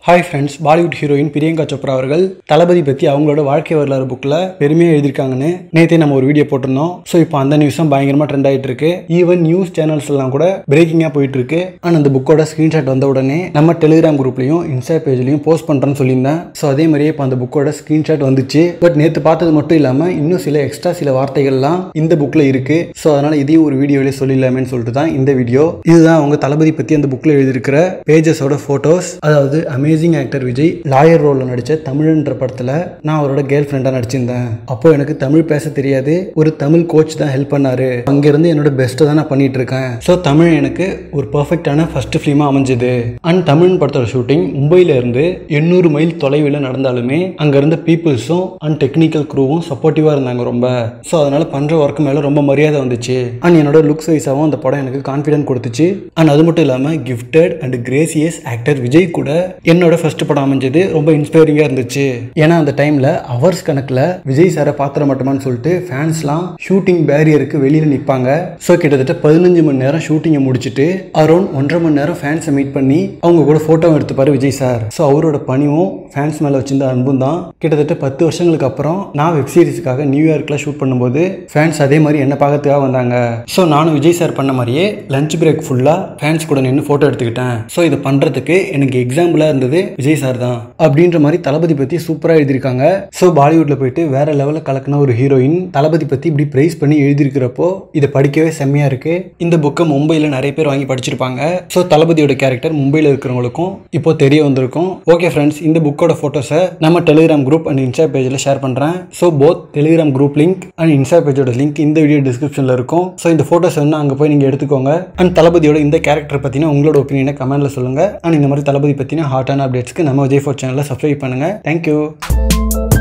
hi friends Bollywood heroine Priyanka Chopra அவர்கள் தளபதி பற்றி அவங்களோட வாழ்க்கை வரலாறு புக்கில் பெருமையாக எழுதியிருக்காங்கன்னு நேற்றே நம்ம ஒரு வீடியோ போட்டிருந்தோம் ஸோ இப்போ அந்த நியூஸும் பயங்கரமாக ட்ரெண்ட் ஆகிட்டு இருக்கு ஈவன் நியூஸ் சேனல்ஸ் எல்லாம் கூட பிரேக்கிங்காக போயிட்டு இருக்கு ஆனால் அந்த புக்கோட ஸ்க்ரீன்ஷாட் வந்த உடனே நம்ம டெலிகிராம் குரூப்லையும் இன்ஸ்டா பேஜ்லையும் போஸ்ட் பண்ணுறேன்னு சொல்லியிருந்தேன் ஸோ அதே மாதிரியே இப்போ அந்த புக்கோட ஸ்க்ரீன்ஷாட் வந்துச்சு பட் நேற்று பார்த்தது மட்டும் இல்லாமல் இன்னும் சில எக்ஸ்ட்ரா சில வார்த்தைகள்லாம் இந்த புக்கில் இருக்கு ஸோ அதனால் இதையும் ஒரு வீடியோவிலே சொல்லிடலாமேன்னு சொல்லிட்டு தான் இந்த வீடியோ இதுதான் அவங்க தளபதி பற்றி அந்த புக்கில் எழுதியிருக்கிற பேஜஸோட ஃபோட்டோஸ் அதாவது அமேசிங் ஆக்டர் விஜய் லாயர் ரோலில் நடித்த தமிழ்ன்ற படத்தில் நான் அவரோட கேர்ள் ஃப்ரெண்டாக நடிச்சிருந்தேன் அப்போ எனக்கு தமிழ் பேச தெரியாது ஒரு தமிழ் கோச் தான் ஹெல்ப் பண்ணாரு அங்கேருந்து என்னோட பெஸ்ட்டை தான் நான் பண்ணிட்டு இருக்கேன் ஸோ தமிழ் எனக்கு ஒரு பர்ஃபெக்டான ஃபர்ஸ்ட் ஃபிலிமாக அமைஞ்சது அண்ட் தமிழ் படத்தோட ஷூட்டிங் மும்பையில இருந்து எண்ணூறு மைல் தொலைவில் நடந்தாலுமே அங்கே இருந்த பீப்புள்ஸும் அண்ட் டெக்னிக்கல் க்ரூவும் சப்போர்ட்டிவாக இருந்தாங்க ரொம்ப ஸோ அதனால் பண்ணுற ஒர்க்கு மேலே ரொம்ப மரியாதை வந்துச்சு அண்ட் என்னோட லுக்ஸ் வைஸாகவும் அந்த படம் எனக்கு கான்ஃபிடென்ட் கொடுத்துச்சு அண்ட் அது மட்டும் இல்லாமல் gifted and gracious actor Vijay கூட என்னோட ஃபர்ஸ்ட் படம் அமைஞ்சது ரொம்ப இன்ஸ்பைரிங்காக இருந்துச்சு ஏன்னா அந்த டைமில் ஹவர்ஸ் கணக்கில் விஜய் சாரை பாத்திர மாட்டோமான்னு சொல்லிட்டு ஃபேன்ஸ்லாம் ஷூட்டிங் பேரியருக்கு வெளியில் நிற்பாங்க ஸோ கிட்டத்தட்ட பதினஞ்சு மணி நேரம் ஷூட்டிங்கை முடிச்சுட்டு அரௌண்ட் ஒன்றரை மணி நேரம் ஃபேன்ஸை மீட் பண்ணி அவங்க கூட ஃபோட்டோ எடுத்துப்பாரு விஜய் சார் ஸோ அவரோட பணிவும் ஃபேன்ஸ் மேலே வச்சிருந்த அன்பும் தான் கிட்டத்தட்ட பத்து வருஷங்களுக்கு அப்புறம் நான் வெப் சீரிஸுக்காக நியூயார்க்கில் ஷூட் பண்ணும்போது ஃபேன்ஸ் அதே மாதிரி என்ன பார்க்கறதுக்காக வந்தாங்க ஸோ நானும் விஜய் சார் பண்ண மாதிரியே லஞ்ச் பிரேக் ஃபுல்லாக ஃபேன்ஸ் கூட நின்று ஃபோட்டோ எடுத்துக்கிட்டேன் ஸோ இதை பண்ணுறதுக்கு எனக்கு எக்ஸாம்பிளாக இருந்தது விஜய் சார் தான் அப்படின்ற மாதிரி தளபதி பற்றி சூப்பராக எழுதியிருக்காங்க ஸோ பாலிவுட்டில் போயிட்டு வேற லெவலில் கலக்கின ஒரு ஹீரோயின் தளபதி பற்றி இப்படி ப்ரைஸ் பண்ணி எழுதியிருக்கிறப்போ இதை படிக்கவே செம்மையாக இருக்கு இந்த புக்கை மும்பையில் நிறைய பேர் வாங்கி படிச்சிருப்பாங்க ஸோ தளபதியோட கேரக்டர் மும்பையில் இருக்கிறவங்களுக்கும் இப்போ தெரிய வந்திருக்கும் ஓகே ஃப்ரெண்ட்ஸ் இந்த புக்கோட ஃபோட்டோஸை நம்ம டெலிகிராம் குரூப் அண்ட் இன்ஸ்டா பேஜில் ஷேர் பண்ணுறேன் so both Telegram group link and Insta பேஜோட லிங்க் இந்த வீடியோ டிஸ்கிரிப்ஷனில் இருக்கும் ஸோ இந்த ஃபோட்டோஸ் வந்து அங்கே போய் நீங்கள் எடுத்துக்கோங்க அண்ட் தளபதியோட இந்த கேரக்டர் பற்றின உங்களோட ஒப்பீனியனை கமெண்ட்டில் சொல்லுங்கள் அண்ட் இந்த மாதிரி தளபதி பற்றின ஹாட்டான அப்டேட்ஸ்க்கு நம்ம விஜய் ஃபோர் சேனலில் சப்ஸ்கிரைப் பண்ணுங்கள் தேங்க்யூ